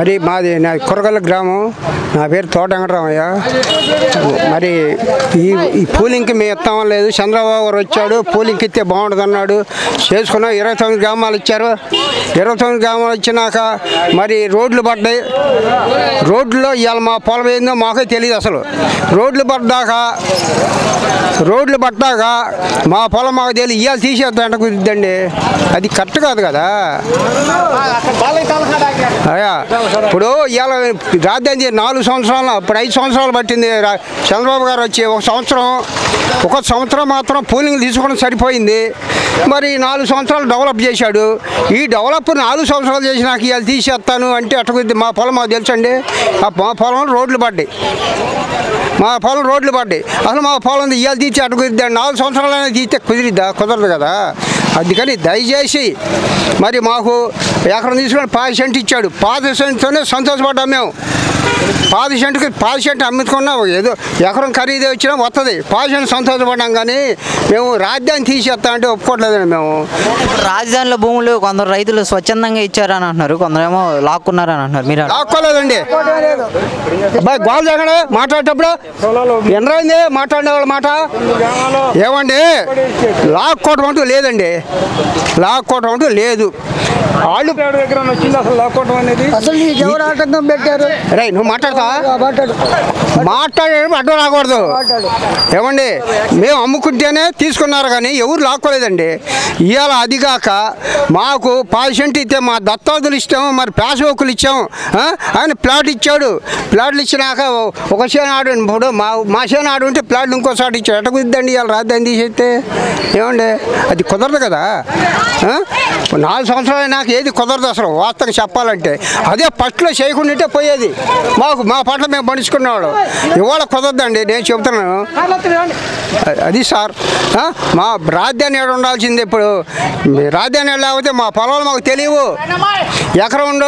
మరి మాది నా కురగల్ల గ్రామం నా పేరు తోట వెంకటరామయ్య మరి ఈ ఈ పూలింగ్కి మేము ఇస్తాం లేదు చంద్రబాబు గారు వచ్చాడు పూలింగ్కి ఇస్తే బాగుంటుంది అన్నాడు చేసుకున్నాం ఇరవై తొమ్మిది గ్రామాలు ఇచ్చారు ఇరవై తొమ్మిది గ్రామాలు ఇచ్చినాక మరి రోడ్లు పడ్డాయి రోడ్లో ఇవాళ మా పొలం ఏందో మాకే తెలియదు అసలు రోడ్లు పడ్డాక రోడ్లు పడ్డాక మా పొలం మాకు తెలియదు ఇవాళ తీసేద్దాం అంటే కుదిద్దండి అది కరెక్ట్ కాదు కదా అయ్యా ఇప్పుడు ఇవాళ రాజధాని నాలుగు సంవత్సరాలు ఇప్పుడు ఐదు సంవత్సరాలు పట్టింది రా- చంద్రబాబు గారు వచ్చి ఒక సంవత్సరం ఒక సంవత్సరం మాత్రం పూలింగ్ తీసుకోవడం సరిపోయింది మరి నాలుగు సంవత్సరాలు డెవలప్ చేశాడు ఈ డెవలప్ నాలుగు సంవత్సరాలు చేసినాక ఇవాళ తీసేస్తాను అంటే అటుకుద్ది మా పొలం మాకు తెలుసండి ఆ మా పొలం రోడ్లు పడ్డాయి మా పొలం రోడ్లు పడ్డాయి అసలు మా పొలం ఇవాళ తీసి అటు కుదిరిద్దా నాలుగు సంవత్సరాలైనా తీస్తే కుదిరిద్దా కుదరదు కదా అందుకని దయచేసి మరి మాకు ఎకరం తీసుకొని పాతి సెంట్ ఇచ్చాడు పాతి సెంట్తోనే సంతోషపడ్డాం మేము పాతి సెంట్కి పాతి సెంట్ అమ్ముకున్నా ఏదో ఎకరం ఖరీదు వచ్చినా వస్తుంది పాతి సెంట్ సంతోషపడ్డాం కానీ మేము రాజధాని తీసేస్తా అంటే ఒప్పుకోవట్లేదండి మేము ఇప్పుడు రాజధానిలో భూములు కొందరు రైతులు స్వచ్ఛందంగా ఇచ్చారని అంటున్నారు కొందరేమో లాక్కున్నారని అంటున్నారు మీరు లాక్కోలేదండి అబ్బాయి గోల్ జగన్ మాట్లాడేటప్పుడు ఎన్నరైంది మాట్లాడే వాళ్ళ మాట ఏమండి లాక్కోవటం అంటూ లేదండి లాక్కోవటం అంటూ లేదు వాళ్ళు దగ్గర వచ్చింది అసలు లాక్కోవడం అనేది అసలు నీకు ఎవరు ఆటంకం పెట్టారు రే నువ్వు మాట్లాడతా మాట్లాడు మాట్లాడేటప్పుడు అడ్డం రాకూడదు ఏమండి మేము అమ్ముకుంటేనే తీసుకున్నారు కానీ ఎవరు లాక్కోలేదండి ఇవాళ అది కాక మాకు పాషెంట్ ఇస్తే మా దత్తాదులు ఇస్తాము మరి పేసవకులు ఇచ్చాము ఆ? ఆయన ప్లాట్ ఇచ్చాడు ప్లాట్లు ఇచ్చినాక ఒక చేను ఆడు ఇప్పుడు మా మా చేను ఆడు ఉంటే ప్లాట్లు ఇంకోసారి ఇచ్చాడు ఎట్ట కుదిద్దండి ఇవాళ రాద్దాన్ని తీసేస్తే ఏమండి అది కుదరదు కదా ఆ? నాలుగు సంవత్సరాలు నాకు ఏది కుదరదు అసలు వాస్తవంగా చెప్పాలంటే అదే ఫస్ట్లో చేయకుండా ఉంటే పోయేది మాకు మా పట్ల మేము పండించుకునేవాడు ఇవాళ కుదరదండి నేను చెబుతున్నాను అ- అది సార్ ఆ? మా రాజధాని ఏడు ఉండాల్సింది ఇప్పుడు మీ రాజధాని ఏడు లేకపోతే మా పొలాలు మాకు తెలియవు ఎకరం ఉండ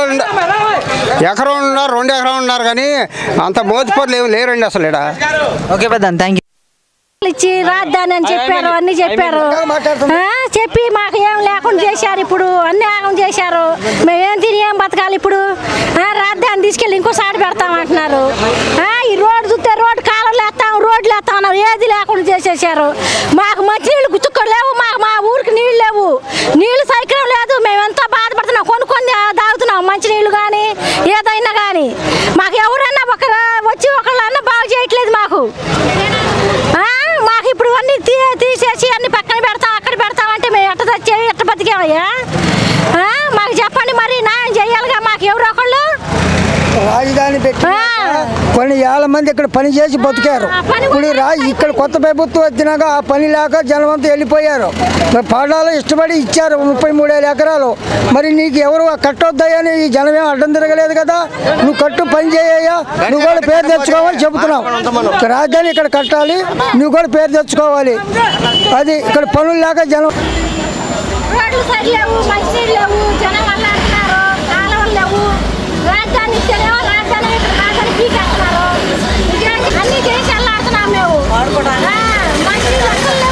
ఎకరం ఉన్నారు రెండు ఎకరం ఉన్నారు కానీ అంత మోతిపొరలు ఏమి లేరండి అసలు ఇక్కడ ఓకే పెద్ద థ్యాంక్ యూ ఇచ్చి రాద్దాని అని చెప్పారు అన్ని చెప్పారు ఆ, చెప్పి మాకు ఏం లేకుండా చేశారు ఇప్పుడు అన్ని ఆగం చేశారు మేమేం తిని ఏం బతకాలి ఇప్పుడు ఆ, రాద్దాని తీసుకెళ్ళి ఇంకోసారి పెడతామంటున్నారు ఆ, ఈ రోడ్డు చూస్తే రోడ్డు కాలం లేస్తాం రోడ్లు లేస్తాం అన్నారు ఏది లేకుండా చేసేసారు మాకు మంచి నీళ్ళు గుచ్చుకొని లేవు మాకు మా ఊరికి నీళ్ళు లేవు నీళ్ళు సైక్రం లేదు మేము ఎంత బాధపడుతున్నాం కొనుక్కొని తాగుతున్నాం మంచి నీళ్ళు కానీ ఏదైనా కానీ మాకు ఎవరైనా ఒక వచ్చి ఒకళ్ళన్నా బాగు చేయట్లేదు మాకు ఆ, మాకు ఇప్పుడు అన్ని తీ తీసేసి అన్ని పక్కన పెడతాం అక్కడ పెడతాం అంటే మేము ఎట్ట తెచ్చి ఎట్ట బతికామయ్యా ఆ, మాకు చెప్పండి మరి న్యాయం చేయాలిగా మాకు ఎవరు ఒకళ్ళు రాజధాని పెట్టి ఆ. కొన్ని వేల మంది ఇక్కడ పని చేసి బతికారు ఆ, పని ఇప్పుడు రా ఇక్కడ కొత్త ప్రభుత్వం వచ్చినాక ఆ పని లేక జనం అంతా వెళ్ళిపోయారు మరి పాడాలు ఇష్టపడి ఇచ్చారు ముప్పై మూడేళ్ళ ఎకరాలు మరి నీకు ఎవరు కట్టొద్దాయని ఈ జనమే అడ్డం తిరగలేదు కదా నువ్వు కట్టు పని చేయయ్యా నువ్వు కూడా పేరు తెచ్చుకోవాలి చెబుతున్నావు రాజధాని ఇక్కడ కట్టాలి నువ్వు కూడా పేరు తెచ్చుకోవాలి అది ఇక్కడ పనులు లేక జనం రోడ్లు సరిలేవు మంచినీళ్ళు లేవు జనం వల్ల అంటున్నారు కాలువలు లేవు రాజధాని ఇస్తేనేమో రాజధాని రాజధాని పీకేస్తున్నారు ఇదేంటి? అన్ని చేసి వెళ్ళాడుతున్నాం మేము ఆ, మంచినీళ్ళు అసలు